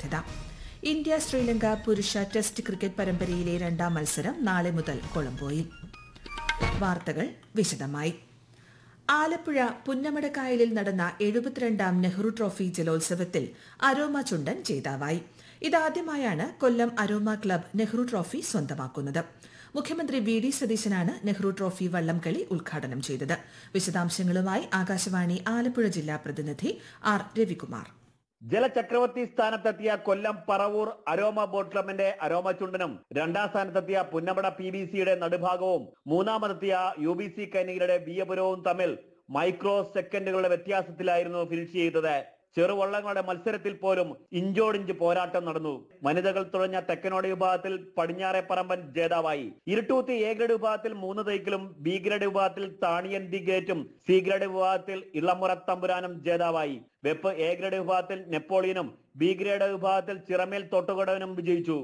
സാധ്യത ഇന്ത്യ ശ്രീലങ്ക പുരുഷ test cricket പരമ്പരയിലെ രണ്ടാം മത്സരം നാളെ മുതൽ കൊളംബോയിൽ വാർത്തകൾ വിശദമായി ആലപ്പുഴ പുന്നമടക്കായലിൽ നടന്ന എഴുപത്തിരണ്ടാം നെഹ്റു ട്രോഫി ജലോത്സവത്തിൽ അരോമ ചുണ്ടൻ ജേതാവായി ഇതാദ്യമായാണ് Kollam Aroma club Nehru trophy സ്വന്തമാക്കുന്നത് മുഖ്യമന്ത്രി വി ഡി സതീശനാണ് നെഹ്റു ട്രോഫി വള്ളംകളി ഉദ്ഘാടനം ചെയ്തത് വിശദാംശങ്ങളുമായി ആകാശവാണി ആലപ്പുഴ ജില്ലാ പ്രതിനിധി ആർ രവികുമാർ ജലചക്രവർത്തി സ്ഥാനത്തെത്തിയ കൊല്ലം പറവൂർ അരോമ ബോട്ട് ക്ലബിന്റെ അരോമ ചുണ്ടനും രണ്ടാം സ്ഥാനത്തെത്തിയ പുന്നമട പി ബി സിയുടെ നടുഭാഗവും മൂന്നാമതെത്തിയ യു ബി സി കൈനികരുടെ ബിയപുരവും തമ്മിൽ മൈക്രോ സെക്കൻഡുകളുടെ വ്യത്യാസത്തിലായിരുന്നു ഫിനിഷ് ചെയ്തത് ചെറുവള്ളങ്ങളുടെ മത്സരത്തിൽ പോലും ഇഞ്ചോടിഞ്ച് പോരാട്ടം നടന്നു വനിതകൾ തുഴഞ്ഞ തെക്കനോട് വിഭാഗത്തിൽ പടിഞ്ഞാറെ പറമ്പൻ ജേതാവായി ഇരുട്ടൂത്തി എ ഗ്രേഡ് വിഭാഗത്തിൽ മൂന്ന് തൈക്കിലും ബി ഗ്രേഡ് വിഭാഗത്തിൽ താണിയൻ ദി ഗേറ്റും സി ഗ്രേഡ് വിഭാഗത്തിൽ ഇളമുറ തമ്പുരാനും ജേതാവായി വെപ്പ് എ ഗ്രേഡ് വിഭാഗത്തിൽ നെപ്പോളിയനും ബി ഗ്രേഡ് വിഭാഗത്തിൽ ചിറമേൽ തൊട്ടുകടവനും വിജയിച്ചു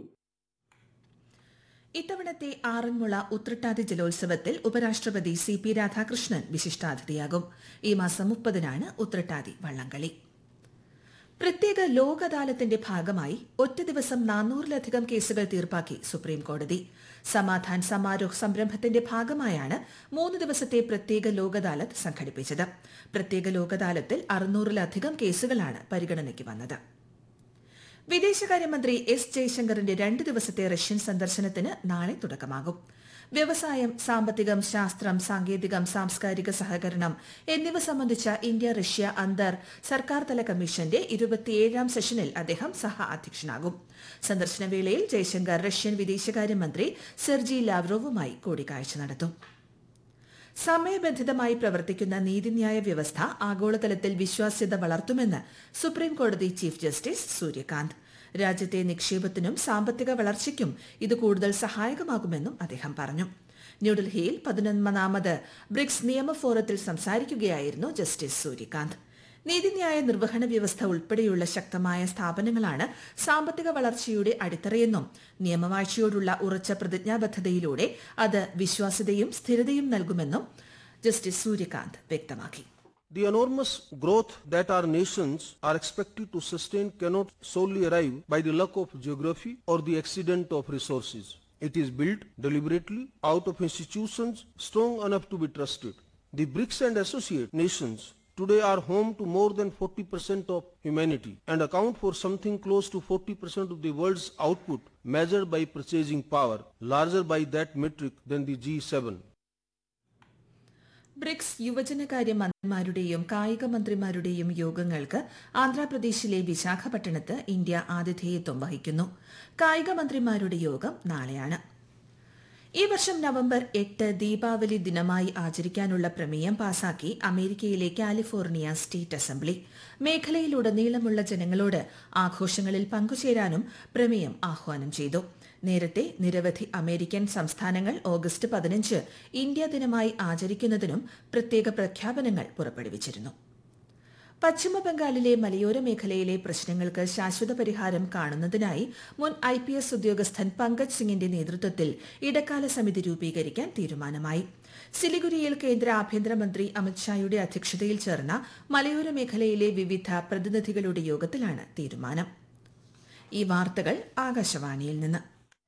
ഇത്തവണത്തെ ആറന്മുള ഉത്രട്ടാതി ജലോത്സവത്തിൽ ഉപരാഷ്ട്രപതി സി പി രാധാകൃഷ്ണൻ വിശിഷ്ടാതിഥിയാകും ഈ മാസം മുപ്പതിനാണ് ഉത്രട്ടാതി വള്ളംകളി പ്രത്യേക ലോക് അദാലത്തിന്റെ ഭാഗമായി ഒറ്റ ദിവസം നാനൂറിലധികം കേസുകൾ തീർപ്പാക്കി സുപ്രീം കോടതി സമാധാൻ സമാരോഹ് സംരംഭത്തിന്റെ ഭാഗമായാണ് മൂന്ന് ദിവസത്തെ പ്രത്യേക ലോക് അദാലത്ത് സംഘടിപ്പിച്ചത് പ്രത്യേക ലോക് അദാലത്തിൽ അറുന്നൂറിലധികം കേസുകളാണ് പരിഗണനയ്ക്ക് വന്നത് വിദേശകാര്യമന്ത്രി എസ് ജയശങ്കറിന്റെ രണ്ട് ദിവസത്തെ റഷ്യൻ സന്ദർശനത്തിന് നാളെ തുടക്കമാകും വ്യവസായം സാമ്പത്തികം ശാസ്ത്രം സാങ്കേതികം സാംസ്കാരിക സഹകരണം എന്നിവ സംബന്ധിച്ച ഇന്ത്യ റഷ്യ അന്തർ സർക്കാർ തല കമ്മീഷന്റെ ഇരുപത്തിയേഴാം സെഷനിൽ അദ്ദേഹം സഹ അധ്യക്ഷനാകും സന്ദർശന വേളയിൽ ജയശങ്കർ റഷ്യൻ വിദേശകാര്യമന്ത്രി സെർജി ലാവ്റോവുമായി കൂടിക്കാഴ്ച നടത്തും സമയബന്ധിതമായി പ്രവർത്തിക്കുന്ന നീതിന്യായ വ്യവസ്ഥ ആഗോളതലത്തിൽ വിശ്വാസ്യത വളർത്തുമെന്ന് സുപ്രീം കോടതി ചീഫ് ജസ്റ്റിസ് സൂര്യകാന്ത് രാജ്യത്തെ നിക്ഷേപത്തിനും സാമ്പത്തിക വളർച്ചയ്ക്കും ഇത് കൂടുതൽ സഹായകമാകുമെന്നും അദ്ദേഹം പറഞ്ഞു ന്യൂഡൽഹിയിൽ പതിനൊന്നാമത് ബ്രിക്സ് നിയമ ഫോറത്തിൽ സംസാരിക്കുകയായിരുന്നു ജസ്റ്റിസ് സൂര്യകാന്ത് നീതിന്യായ നിർവഹണ വ്യവസ്ഥ ഉൾപ്പെടെയുള്ള ശക്തമായ സ്ഥാപനങ്ങളാണ് സാമ്പത്തിക വളർച്ചയുടെ അടിത്തറയെന്നും നിയമവാഴ്ചയോടുള്ള ഉറച്ച പ്രതിജ്ഞാബദ്ധതയിലൂടെ അത് വിശ്വാസ്യതയും സ്ഥിരതയും നൽകുമെന്നും ജസ്റ്റിസ് സൂര്യകാന്ത് വ്യക്തമാക്കി The enormous growth that our nations are expected to sustain cannot solely arrive by the luck of geography or the accident of resources. It is built deliberately out of institutions strong enough to be trusted. The BRICS and associate nations today are home to more than 40% of humanity and account for something close to 40% of the world's output measured by purchasing power, larger by that metric than the G7. BRICS യുവജനകാര്യ മന്ത്രിമാരുടെയും കായിക മന്ത്രിമാരുടെയും യോഗങ്ങൾക്ക് ആന്ധ്രാപ്രദേശിലെ വിശാഖപട്ടണത്ത് India ആതിഥേയത്വം വഹിക്കുന്നു കായിക മന്ത്രിമാരുടെ യോഗം നാളെയാണ് ഈ വർഷം നവംബർ എട്ട് ദീപാവലി ദിനമായി ആചരിക്കാനുള്ള പ്രമേയം പാസാക്കി അമേരിക്കയിലെ കാലിഫോർണിയ സ്റ്റേറ്റ് അസംബ്ലി മേഖലയിലുടനീളമുള്ള ജനങ്ങളോട് ആഘോഷങ്ങളിൽ പങ്കുചേരാനും പ്രമേയം ആഹ്വാനം ചെയ്തു നേരത്തെ നിരവധി അമേരിക്കൻ സംസ്ഥാനങ്ങൾ ഓഗസ്റ്റ് പതിനഞ്ച് ഇന്ത്യ ദിനമായി ആചരിക്കുന്നതിനും പ്രത്യേക പ്രഖ്യാപനങ്ങൾ പുറപ്പെടുവിച്ചിരുന്നു പശ്ചിമ ബംഗാളിലെ മലയോര മേഖലയിലെ പ്രശ്നങ്ങൾക്ക് ശാശ്വത പരിഹാരം കാണുന്നതിനായി മുൻ ഐ പി എസ് ഉദ്യോഗസ്ഥൻ പങ്കജ് സിംഗിന്റെ നേതൃത്വത്തിൽ ഇടക്കാല സമിതി രൂപീകരിക്കാൻ തീരുമാനമായി സിലിഗുരിയിൽ കേന്ദ്ര ആഭ്യന്തരമന്ത്രി അമിത്ഷായുടെ അധ്യക്ഷതയിൽ ചേർന്ന മലയോര മേഖലയിലെ വിവിധ പ്രതിനിധികളുടെ യോഗത്തിലാണ് തീരുമാനം ഈ വാർത്തകൾ ആകാശവാണിയിൽ നിന്ന്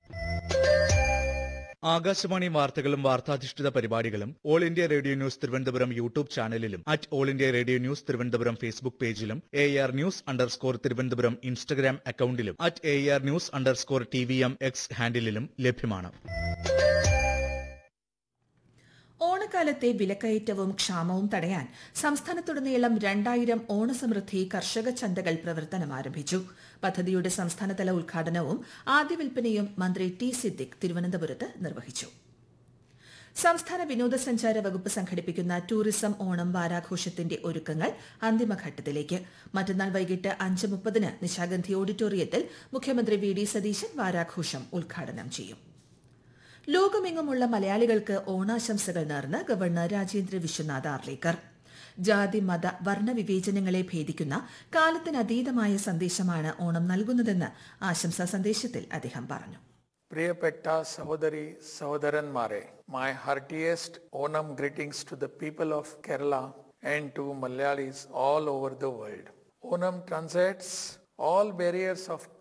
ആകാശവാണി വാർത്തകളും വാർത്താധിഷ്ഠിത പരിപാടികളും all India radio news Thiruvananthapuram YouTube ചാനലിലും at all India radio news Thiruvananthapuram Facebook പേജിലും A R news underscore Thiruvananthapuram Instagram അക്കൌണ്ടിലും at A R news underscore T V M X ഹാൻഡിലും ലഭ്യമാണ് ഓണക്കാലത്തെ വിലക്കയറ്റവും ക്ഷാമവും തടയാൻ സംസ്ഥാനത്തുടനീളം രണ്ടായിരം ഓണസമൃദ്ധി കർഷക ചന്തകൾ പ്രവർത്തനം ആരംഭിച്ചു പദ്ധതിയുടെ സംസ്ഥാനതല ഉദ്ഘാടനവും ആദ്യ വിൽപ്പനയും മന്ത്രി ടി സിദ്ദിഖ് തിരുവനന്തപുരത്ത് നിർവഹിച്ചു സംസ്ഥാന വിനോദസഞ്ചാര വകുപ്പ് സംഘടിപ്പിക്കുന്ന ടൂറിസം ഓണം വാരാഘോഷത്തിന്റെ ഒരുക്കങ്ങൾ അന്തിമഘട്ടത്തിലേക്ക് മറ്റന്നാൾ വൈകിട്ട് അഞ്ച് മുപ്പതിന് നിശാഗന്ധി ഓഡിറ്റോറിയത്തിൽ മുഖ്യമന്ത്രി വി ഡി സതീശൻ വാരാഘോഷം ഉദ്ഘാടനം ചെയ്യും ലോകമെങ്ങുമുള്ള മലയാളികൾക്ക് ഓണാശംസകൾ നേർന്ന് ഗവർണർ രാജേന്ദ്ര വിശ്വനാഥ് ആർലേക്കർ ജാതി മത വർണ്ണ വിവേചനങ്ങളെ ഭേദിക്കുന്ന കാലത്തിനതീതമായ സന്ദേശമാണ് ഓണം നൽകുന്നതെന്ന് ആശംസാ സന്ദേശത്തിൽ അദ്ദേഹം പറഞ്ഞു പ്രിയപ്പെട്ട സഹോദരി സഹോദരന്മാരെ my heartiest Onam greetings to the people of Kerala and to Malayalees all over the world Onam transcends all barriers of